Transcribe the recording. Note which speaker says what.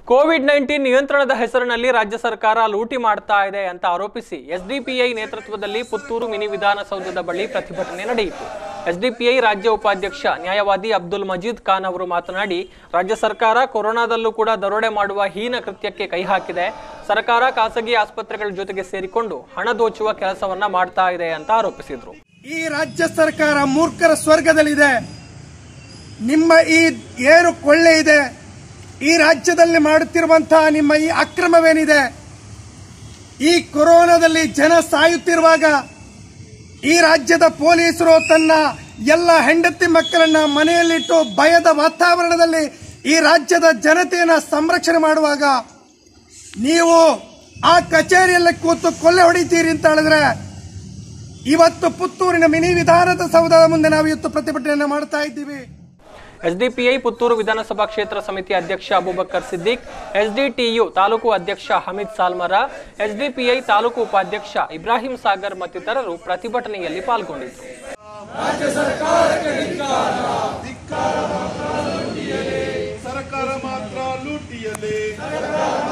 Speaker 1: Covid nineteen ನಿಯಂತ್ರಣದ ಹೆಸರಿನಲ್ಲಿ ರಾಜ್ಯ ಸರ್ಕಾರ ಲೂಟಿ ಮಾಡ್ತಾ ಇದೆ ಅಂತ ಆರೋಪಿಸಿ ಎಸ್ಡಿಪಿಐ ನೇತೃತ್ವದಲ್ಲಿ ಪುತ್ತೂರು ಮಿನಿ ವಿಧಾನಸೌಧದ ಬಳಿ ಪ್ರತಿಭಟನೆ ನಡೆಯಿತು ಎಸ್ಡಿಪಿಐ ರಾಜ್ಯ ಉಪಾಧ್ಯಕ್ಷ ನ್ಯಾಯವಾದಿ ಅಬ್ದುಲ್ ಮಜೀದ್ ಖಾನ್ ಅವರು ಮಾತನಾಡಿ ರಾಜ್ಯ ಸರ್ಕಾರ ಕೊರೋನಾದಲ್ಲೂ ಕೂಡ ದರೋಡೆ ಮಾಡುವ ಹೀನ ಕೃತ್ಯಕ್ಕೆ ಕೈ ಹಾಕಿದೆ ಸರ್ಕಾರ ಖಾಸಗಿ ಆಸ್ಪತ್ರೆಗಳ ಜೊತೆಗೆ ಸೇರಿಕೊಂಡು ಹಣ ದೋಚುವ ಕೆಲಸವನ್ನ ಮಾಡ್ತಾ ಇದೆ ಅಂತ ಆರೋಪಿಸಿದ್ರು
Speaker 2: ಈ ರಾಜ್ಯ ಸರ್ಕಾರ ಮೂರ್ಖರ ಸ್ವರ್ಗದಲ್ಲಿದೆ ನಿಮ್ಮ ಈ ಏನು ಕೊಳ್ಳೆ ಇದೆ ಈ ರಾಜ್ಯದಲ್ಲಿ ಮಾಡುತ್ತಿರುವಂತಹ ನಿಮ್ಮ ಈ ಅಕ್ರಮವೇನಿದೆ ಈ ಕೊರೋನಾದಲ್ಲಿ ಜನ ಸಾಯುತ್ತಿರುವಾಗ ಈ ರಾಜ್ಯದ ಪೊಲೀಸರು ತನ್ನ ಎಲ್ಲ ಹೆಂಡತಿ ಮಕ್ಕಳನ್ನ ಮನೆಯಲ್ಲಿಟ್ಟು ಭಯದ ವಾತಾವರಣದಲ್ಲಿ ಈ ರಾಜ್ಯದ ಜನತೆಯನ್ನ ಸಂರಕ್ಷಣೆ ಮಾಡುವಾಗ ನೀವು ಆ ಕಚೇರಿಯಲ್ಲಿ ಕೂತು ಕೊಲ್ಲೆ ಹೊಡಿತೀರಿ ಅಂತ ಹೇಳಿದ್ರೆ ಇವತ್ತು ಪುತ್ತೂರಿನ ಮಿನಿ ವಿಧಾನದ ಸೌಧದ ಮುಂದೆ ನಾವು ಇವತ್ತು ಪ್ರತಿಭಟನೆಯನ್ನು ಮಾಡ್ತಾ ಇದ್ದೀವಿ
Speaker 1: ಎಸ್ಡಿಪಿಐ ಪುತ್ತೂರು ವಿಧಾನಸಭಾ ಕ್ಷೇತ್ರ ಸಮಿತಿ ಅಧ್ಯಕ್ಷ ಅಬೂಬಕ್ಕರ್ ಸಿದ್ದಿಕ್ ಎಸ್ಡಿಟಿಯು ತಾಲೂಕು ಅಧ್ಯಕ್ಷ ಹಮೀದ್ ಸಾಲ್ಮರ ಎಸ್ಡಿಪಿಐ ತಾಲೂಕು ಉಪಾಧ್ಯಕ್ಷ ಇಬ್ರಾಹಿಂ ಸಾಗರ್ ಮತ್ತಿತರರು ಪ್ರತಿಭಟನೆಯಲ್ಲಿ ಪಾಲ್ಗೊಂಡಿದ್ದರು
Speaker 3: ಸರ್ಕಾರ ಮಾತ್ರ ಲೂಟಿಯಲಿ